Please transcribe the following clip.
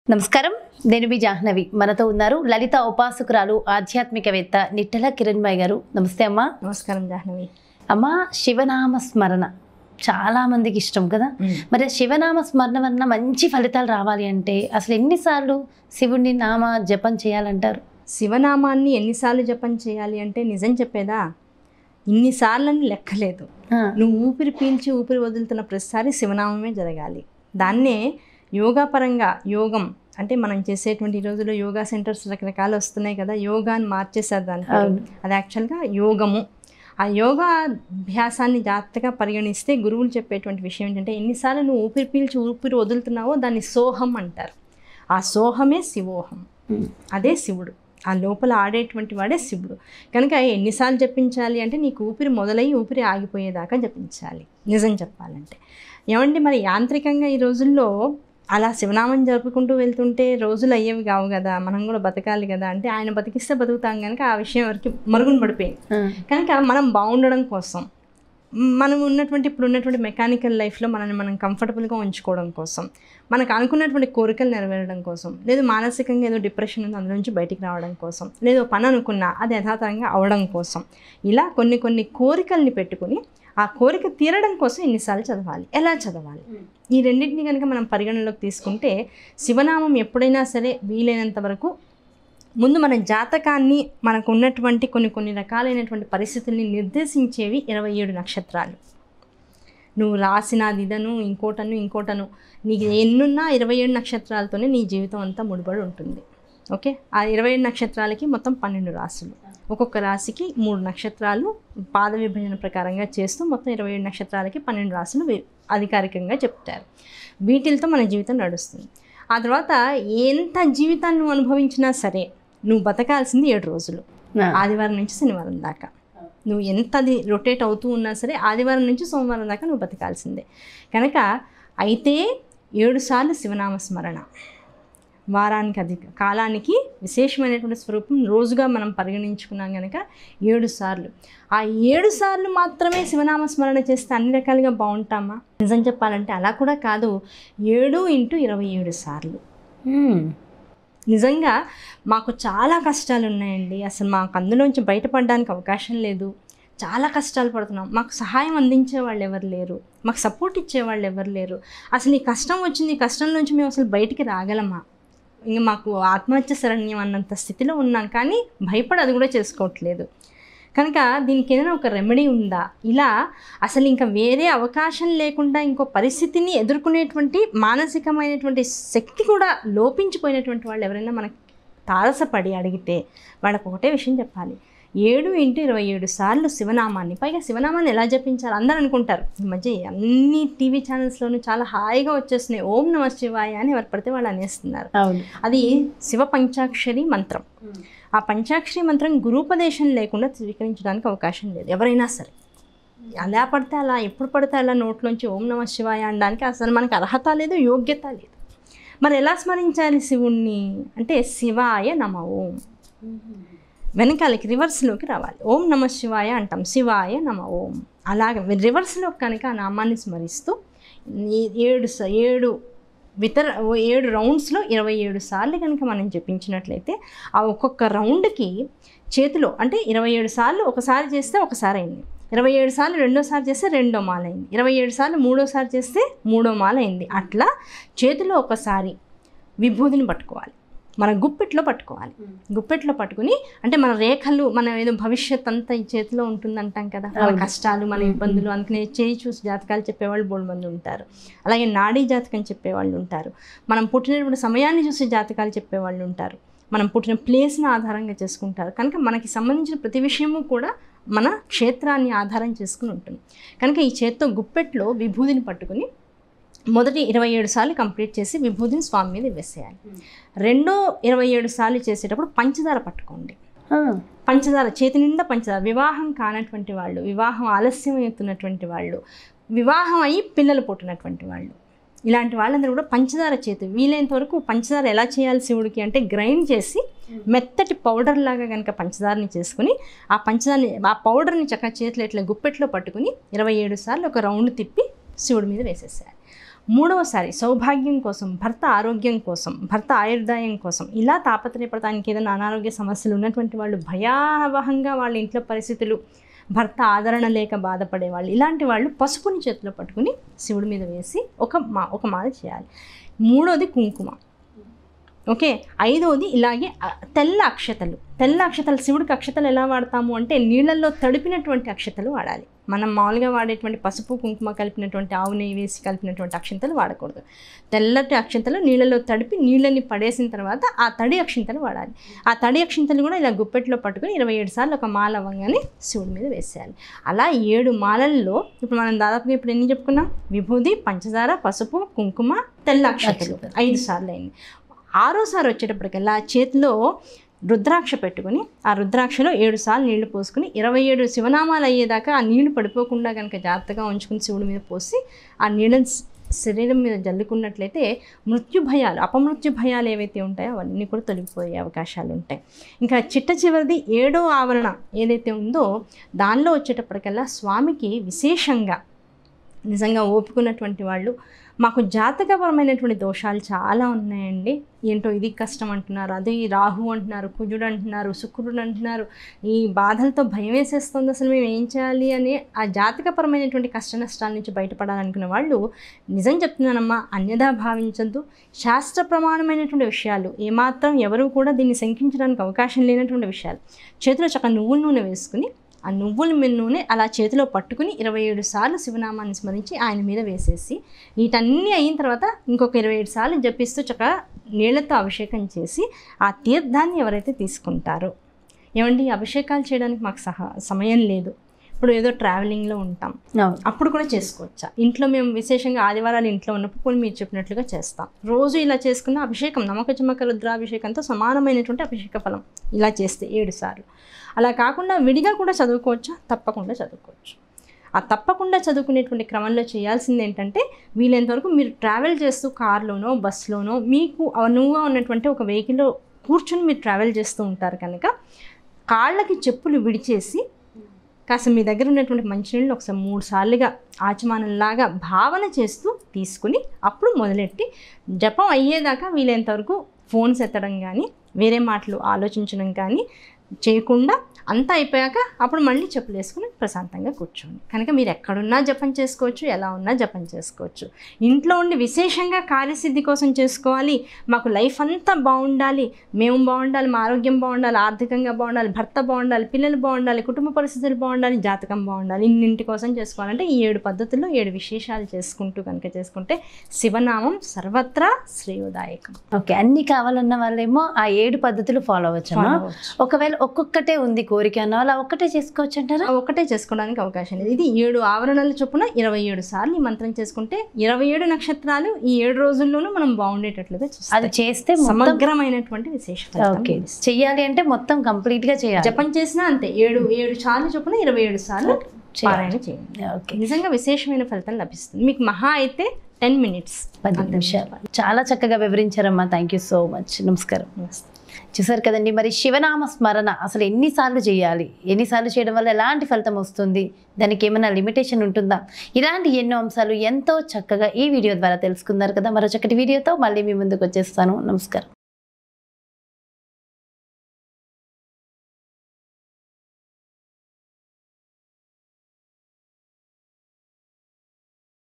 నమస్కారం నేను మీ జాహ్నవి మనతో ఉన్నారు లలిత ఉపాసకురాలు ఆధ్యాత్మికవేత్త నిట్టల కిరణ్మయ్య గారు నమస్తే అమ్మా నమస్కారం జాహ్నవి అమ్మా శివనామ స్మరణ చాలా మందికి ఇష్టం కదా మరి ఆ శివనామ స్మరణ వలన మంచి ఫలితాలు రావాలి అంటే అసలు ఎన్నిసార్లు శివుడిని నామ జపం చేయాలంటారు శివనామాన్ని ఎన్నిసార్లు జపం చేయాలి అంటే నిజం చెప్పేదా ఇన్నిసార్లని లెక్కలేదు ఆ, నువ్వు ఊపిరి పీల్చి ఊపిరి వదులుతున్న ప్రతిసారి శివనామమే జరగాలి దాన్నే యోగా పరంగా యోగం అంటే మనం చేసేటువంటి ఈ రోజుల్లో యోగా సెంటర్స్ రకరకాలు వస్తున్నాయి కదా యోగాని మార్చేసారు దాని పేరు. అవును. అది యాక్చువల్గా యోగము ఆ యోగా అభ్యాసాన్ని జాగ్రత్తగా పరిగణిస్తే గురువులు చెప్పేటువంటి విషయం ఏంటంటే ఎన్నిసార్లు నువ్వు ఊపిరి పీల్చి ఊపిరి వదులుతున్నావో దాన్ని సోహం అంటారు ఆ సోహమే శివోహం ఉమ్, అదే శివుడు ఆ లోపల ఆడేటువంటి వాడే శివుడు కనుక ఎన్నిసార్లు జపించాలి అంటే నీకు ఊపిరి మొదలై ఊపిరి ఆగిపోయేదాకా జపించాలి నిజం చెప్పాలంటే ఏమండి మరి యాంత్రికంగా ఈ రోజుల్లో అలా శివనామం జరుపుకుంటూ వెళ్తుంటే రోజులు అయ్యేవి కావు కదా మనం కూడా బతకాలి కదా అంటే ఆయన బతికిస్తే బతుకుతాం కనుక ఆ విషయం ఎవరికి మరుగున పడిపోయింది ఆ, కనుక మనం బాగుండడం కోసం మనం ఉన్నటువంటి ఇప్పుడు ఉన్నటువంటి మెకానికల్ లైఫ్లో మనల్ని మనం కంఫర్టబుల్గా ఉంచుకోవడం కోసం మనకు అనుకున్నటువంటి కోరికలు నెరవేరడం కోసం లేదు మానసికంగా ఏదో డిప్రెషన్ ఉంది అందులో నుంచి బయటికి రావడం కోసం లేదు పని అనుకున్నా అది యథాతథంగా అవడం కోసం ఇలా కొన్ని కొన్ని కోరికల్ని పెట్టుకుని ఆ కోరిక తీరడం కోసం ఎన్నిసార్లు చదవాలి ఎలా చదవాలి ఈ రెండింటిని కనుక మనం పరిగణలోకి తీసుకుంటే శివనామం ఎప్పుడైనా సరే వీలైనంత వరకు ముందు మన జాతకాన్ని మనకు ఉన్నటువంటి కొన్ని కొన్ని రకాలైనటువంటి పరిస్థితుల్ని నిర్దేశించేవి ఇరవై ఏడు నక్షత్రాలు నువ్వు రాసినది ఇదను ఇంకోటను ఇంకోటను నీకు ఎన్నున్నా ఇరవై ఏడు నక్షత్రాలతోనే నీ జీవితం అంతా ముడిపడి ఉంటుంది ఓకే ఆ ఇరవై ఏడు నక్షత్రాలకి మొత్తం పన్నెండు రాసులు ఒక్కొక్క రాశికి మూడు నక్షత్రాలు పాద విభజన ప్రకారంగా చేస్తూ మొత్తం ఇరవై ఏడు నక్షత్రాలకి పన్నెండు రాసులు వి- అధికారికంగా చెప్తారు వీటిలతో మన జీవితం నడుస్తుంది ఆ తర్వాత ఎంత జీవితాన్ని నువ్వు అనుభవించినా సరే నువ్వు బతకాల్సింది ఏడు రోజులు ఆ, ఆదివారం నుంచి శనివారం దాకా నువ్వు ఎంత అది రొటేట్ అవుతూ ఉన్నా సరే ఆదివారం నుంచి సోమవారం దాకా నువ్వు బతకాల్సిందే కనుక అయితే ఏడు సార్లు శివనామ స్మరణ వారానికి అధిక కాలానికి విశేషమైనటువంటి స్వరూపం రోజుగా మనం పరిగణించుకున్నాం కనుక ఏడు సార్లు ఆ ఏడు సార్లు మాత్రమే శివనామ స్మరణ చేస్తే అన్ని రకాలుగా బాగుంటామా నిజం చెప్పాలంటే అలా కూడా కాదు ఏడు ఇంటూ ఇరవై ఏడు సార్లు ఉమ్, నిజంగా మాకు చాలా కష్టాలు ఉన్నాయండి అసలు మాకు అందులోంచి బయటపడడానికి అవకాశం లేదు చాలా కష్టాలు పడుతున్నాం మాకు సహాయం అందించే వాళ్ళు ఎవరు లేరు మాకు సపోర్ట్ ఇచ్చే వాళ్ళు ఎవరు లేరు అసలు ఈ కష్టం వచ్చింది ఈ కష్టం నుంచి మేము అసలు బయటికి రాగలమా ఇంక మాకు ఆత్మహత్య శరణ్యం అన్నంత స్థితిలో ఉన్నాం కానీ భయపడి అది కూడా చేసుకోవట్లేదు కనుక దీనికి ఏదైనా ఒక రెమెడీ ఉందా ఇలా అసలు ఇంకా వేరే అవకాశం లేకుండా ఇంకో పరిస్థితిని ఎదుర్కొనేటువంటి మానసికమైనటువంటి శక్తి కూడా లోపించిపోయినటువంటి వాళ్ళు ఎవరైనా మనకి తారసపడి అడిగితే వాళ్ళకు ఒకటే విషయం చెప్పాలి ఏడు ఇంటూ ఇరవై ఏడు సార్లు శివనామాన్ని పైగా శివనామాన్ని ఎలా జపించాలి అందరూ అనుకుంటారు ఈ మధ్య అన్ని టీవీ ఛానల్స్లోనూ చాలా హాయిగా వచ్చేస్తున్నాయి ఓం నమ శివాయ అని ఎవరు పడితే వాళ్ళు అనేస్తున్నారు అవును అది శివ పంచాక్షరి మంత్రం ఆ పంచాక్షరి మంత్రం గురూపదేశం లేకుండా స్వీకరించడానికి అవకాశం లేదు ఎవరైనా సరే అలా పడితే అలా ఎప్పుడు పడితే అలా నోట్లోంచి ఓం నమ శివాయ అనడానికి అసలు మనకు అర్హత లేదు యోగ్యత లేదు మరి ఎలా స్మరించాలి శివుణ్ణి అంటే శివాయ నమ ఓం వెనకాలకి రివర్స్లోకి రావాలి ఓం నమ శివాయ అంటాం శివాయ నమ ఓం అలాగే రివర్స్లో కనుక ఆ నామాన్ని స్మరిస్తూ ఈ ఏడు స- ఏడు వితర ఓ ఏడు రౌండ్స్లో ఇరవై ఏడు సార్లు కనుక మనం జపించినట్లయితే ఆ ఒక్కొక్క రౌండ్కి చేతిలో అంటే ఇరవై ఏడు సార్లు ఒకసారి చేస్తే ఒకసారి అయింది ఇరవై ఏడు సార్లు రెండోసారి చేస్తే రెండో మాల అయింది ఇరవై ఏడు సార్లు మూడోసారి చేస్తే మూడో మాల అయింది అట్లా చేతిలో ఒకసారి విభూతిని పట్టుకోవాలి మన గుప్పెట్లో పట్టుకోవాలి గుప్పెట్లో పట్టుకుని అంటే మన రేఖలు మన ఏదో భవిష్యత్ అంతా ఈ చేతిలో ఉంటుంది అంటాం కదా మన అవును. కష్టాలు మన ఇబ్బందులు అందుకనే చేయి చూసి జాతకాలు చెప్పేవాళ్ళు బోడు మంది ఉంటారు అలాగే నాడీ జాతకం చెప్పేవాళ్ళు ఉంటారు మనం పుట్టినటువంటి సమయాన్ని చూసి జాతకాలు చెప్పేవాళ్ళు ఉంటారు మనం పుట్టిన ప్లేస్ని ఆధారంగా చేసుకుంటారు కనుక మనకి సంబంధించిన ప్రతి విషయము కూడా మన క్షేత్రాన్ని ఆధారం చేసుకుని ఉంటుంది కనుక ఈ చేత్తో గుప్పెట్లో విభూదిని పట్టుకుని మొదటి ఇరవై ఏడు సార్లు కంప్లీట్ చేసి విభూతిని స్వామి మీద వేసేయాలి రెండో ఇరవై ఏడు సార్లు చేసేటప్పుడు పంచదార పట్టుకోండి ఆ, పంచదార చేతి నిండా పంచదార వివాహం కానటువంటి వాళ్ళు వివాహం ఆలస్యం అవుతున్నటువంటి వాళ్ళు వివాహం అయ్యి పిల్లలు పుట్టినటువంటి వాళ్ళు ఇలాంటి వాళ్ళందరూ కూడా పంచదార చేతి వీలైనంత వరకు పంచదార ఎలా చేయాలి శివుడికి అంటే గ్రైండ్ చేసి మెత్తటి పౌడర్ లాగా కనుక పంచదారని చేసుకుని ఆ పంచదారని ఆ పౌడర్ని చక్కగా చేతిలో ఇట్లా గుప్పెట్లో పట్టుకుని ఇరవై ఏడు సార్లు ఒక రౌండ్ తిప్పి శివుడి మీద వేసేసేయాలి మూడవసారి సౌభాగ్యం కోసం భర్త ఆరోగ్యం కోసం భర్త ఆయుర్దాయం కోసం ఇలా తాపత్రయపడటానికి ఏదైనా అనారోగ్య సమస్యలు ఉన్నటువంటి వాళ్ళు భయావహంగా వాళ్ళ ఇంట్లో పరిస్థితులు భర్త ఆదరణ లేక బాధపడే వాళ్ళు ఇలాంటి వాళ్ళు పసుపుని చేతిలో పట్టుకుని శివుడి మీద వేసి ఒక మా ఒక మాల చేయాలి మూడోది కుంకుమ ఓకే ఐదవది ఇలాగే అ- తెల్ల అక్షతలు తెల్ల అక్షతలు శివుడికి అక్షతలు ఎలా వాడతాము అంటే నీళ్ళల్లో తడిపినటువంటి అక్షతలు వాడాలి మనం మామూలుగా వాడేటువంటి పసుపు కుంకుమ కలిపినటువంటి ఆవు నెయ్యి వేసి కలిపినటువంటి అక్షంతలు వాడకూడదు తెల్లటి అక్షంతలు నీళ్ళలో తడిపి నీళ్ళని పడేసిన తర్వాత ఆ తడి అక్షింతలు వాడాలి ఆ తడి అక్షింతలు కూడా ఇలా గుప్పెట్లో పట్టుకొని ఇరవై ఏడు సార్లు ఒక మాల అవ్వగానే శివుడి మీద వేసేయాలి అలా ఏడు మాలల్లో ఇప్పుడు మనం దాదాపుగా ఇప్పుడు ఎన్ని చెప్పుకున్నాం విభూది పంచదార పసుపు కుంకుమ తెల్ల అక్షతలు అక్షతలు. ఐదు సార్లు అయింది ఆరోసారి వచ్చేటప్పటికల్లా చేతిలో రుద్రాక్ష పెట్టుకుని ఆ రుద్రాక్షలో ఏడు సార్లు నీళ్లు పోసుకుని ఇరవై ఏడు శివనామాలు అయ్యేదాకా ఆ నీళ్లు పడిపోకుండా కనుక జాగ్రత్తగా ఉంచుకుని శివుడి మీద పోసి ఆ నీళ్ళని శ- శరీరం మీద జల్లుకున్నట్లయితే మృత్యు భయాలు అపమృత్యు భయాలు ఏవైతే ఉంటాయో అవన్నీ కూడా తొలగిపోయే అవకాశాలు ఉంటాయి ఇంకా చిట్ట చివరిది ఏడో ఆవరణ ఏదైతే ఉందో దానిలో వచ్చేటప్పటికల్లా స్వామికి విశేషంగా నిజంగా ఓపుకున్నటువంటి వాళ్ళు మాకు జాతకపరమైనటువంటి దోషాలు చాలా ఉన్నాయండి ఏంటో ఇది కష్టం అంటున్నారు అది రాహు అంటున్నారు కుజుడు అంటున్నారు శుక్రుడు అంటున్నారు ఈ బాధలతో భయం వేసేస్తుంది అసలు మేము ఏం చేయాలి అని ఆ జాతకపరమైనటువంటి కష్ట నష్టాల నుంచి బయటపడాలనుకున్న వాళ్ళు నిజం చెప్తున్నానమ్మా అన్యదా భావించద్దు శాస్త్ర ప్రమాణమైనటువంటి విషయాలు ఏమాత్రం ఎవరు కూడా దీన్ని శంకించడానికి అవకాశం లేనటువంటి విషయాలు చేతిలో చక్క నువ్వుల నూనె వేసుకుని ఆ నువ్వుల మీద నూనె అలా చేతిలో పట్టుకుని ఇరవై ఏడు సార్లు శివనామాన్ని స్మరించి ఆయన మీద వేసేసి వీటన్నీ అయిన తర్వాత ఇంకొక ఇరవై ఏడు సార్లు జపిస్తూ చక్కగా నీళ్లతో అభిషేకం చేసి ఆ తీర్థాన్ని ఎవరైతే తీసుకుంటారో ఏమండి ఈ అభిషేకాలు చేయడానికి మాకు సహా సమయం లేదు ఇప్పుడు ఏదో ట్రావెలింగ్లో ఉంటాం అవును అప్పుడు కూడా చేసుకోవచ్చా ఇంట్లో మేము విశేషంగా ఆదివారాలు ఇంట్లో ఉన్నప్పుడు కొన్ని మీరు చెప్పినట్లుగా చేస్తాం రోజు ఇలా చేసుకున్న అభిషేకం నమ్మక చమక రుద్రాభిషేకంతో సమానమైనటువంటి అభిషేక ఫలం ఇలా చేస్తే ఏడు సార్లు అలా కాకుండా విడిగా కూడా చదువుకోవచ్చా తప్పకుండా చదువుకోవచ్చు ఆ తప్పకుండా చదువుకునేటువంటి క్రమంలో చేయాల్సింది ఏంటంటే వీలైనంతవరకు మీరు ట్రావెల్ చేస్తూ కార్లోనో బస్సులోనో మీకు అనువుగా ఉన్నటువంటి ఒక వెహికల్లో కూర్చొని మీరు ట్రావెల్ చేస్తూ ఉంటారు కనుక కాళ్ళకి చెప్పులు విడిచేసి కాస్త మీ దగ్గర ఉన్నటువంటి మంచినీళ్ళు ఒకసారి మూడు సార్లుగా ఆచమానంలాగా భావన చేస్తూ తీసుకుని అప్పుడు మొదలెట్టి జపం అయ్యేదాకా వీలైనంత వరకు ఫోన్స్ ఎత్తడం కానీ వేరే మాటలు ఆలోచించడం కానీ చేయకుండా అంతా అయిపోయాక అప్పుడు మళ్ళీ చెప్పులు వేసుకుని ప్రశాంతంగా కూర్చోండి కనుక మీరు ఎక్కడున్నా జపం చేసుకోవచ్చు ఎలా ఉన్నా జపం చేసుకోవచ్చు ఇంట్లో ఉండి విశేషంగా కార్యసిద్ధి కోసం చేసుకోవాలి మాకు లైఫ్ అంతా బాగుండాలి మేము బాగుండాలి మా ఆరోగ్యం బాగుండాలి ఆర్థికంగా బాగుండాలి భర్త బాగుండాలి పిల్లలు బాగుండాలి కుటుంబ పరిస్థితులు బాగుండాలి జాతకం బాగుండాలి ఇన్నింటి కోసం చేసుకోవాలంటే ఈ ఏడు పద్ధతుల్లో ఏడు విశేషాలు చేసుకుంటూ కనుక చేసుకుంటే శివనామం సర్వత్రా శ్రేయోదాయకం ఓకే అన్ని కావాలన్న వాళ్ళేమో ఆ ఏడు పద్ధతులు ఫాలో అవ్వచ్చమ్మా Follow అవ్వచ్చు. ఒకవేళ ఒక్కొక్కటే ఉంది కోరిక అన్న వాళ్ళు ఆ ఒక్కటే చేసుకోవచ్చు అంటారా ఆ ఒక్కటే చేసుకోవడానికి అవకాశం లేదు ఇది ఏడు ఆవరణల చొప్పున ఇరవై ఏడు సార్లు ఈ మంత్రం చేసుకుంటే ఇరవై ఏడు నక్షత్రాలు ఈ ఏడు రోజుల్లోనూ మనం బాగుండేటట్లుగా అది చూస్తాం చేస్తే మొత్తం సమగ్రమైనటువంటి విశేష ఫలితం ఓకే లభిస్తుంది. చెయ్యాలి అంటే మొత్తం కంప్లీట్ గా చేయాలి జపం చేసినా అంతే ఏడు ఏడు సార్లు చొప్పున ఇరవై ఏడు సార్లు చేయాలి. పారాయణ చేయండి ఓకే నిజంగా విశేషమైన ఫలితం లభిస్తుంది మీకు మహా అయితే టెన్ మినిట్స్ పది నిమిషాలు చాలా చక్కగా వివరించారమ్మా థ్యాంక్ యూ సో మచ్ నమస్కారం చూసారు కదండి మరి శివనామ స్మరణ అసలు ఎన్నిసార్లు చేయాలి ఎన్నిసార్లు చేయడం వల్ల ఎలాంటి ఫలితం వస్తుంది దానికి ఏమైనా లిమిటేషన్ ఉంటుందా ఇలాంటి ఎన్నో అంశాలు ఎంతో చక్కగా ఈ వీడియో ద్వారా తెలుసుకున్నారు కదా మరో చక్కటి వీడియోతో మళ్ళీ మీ ముందుకు వచ్చేస్తాను నమస్కారం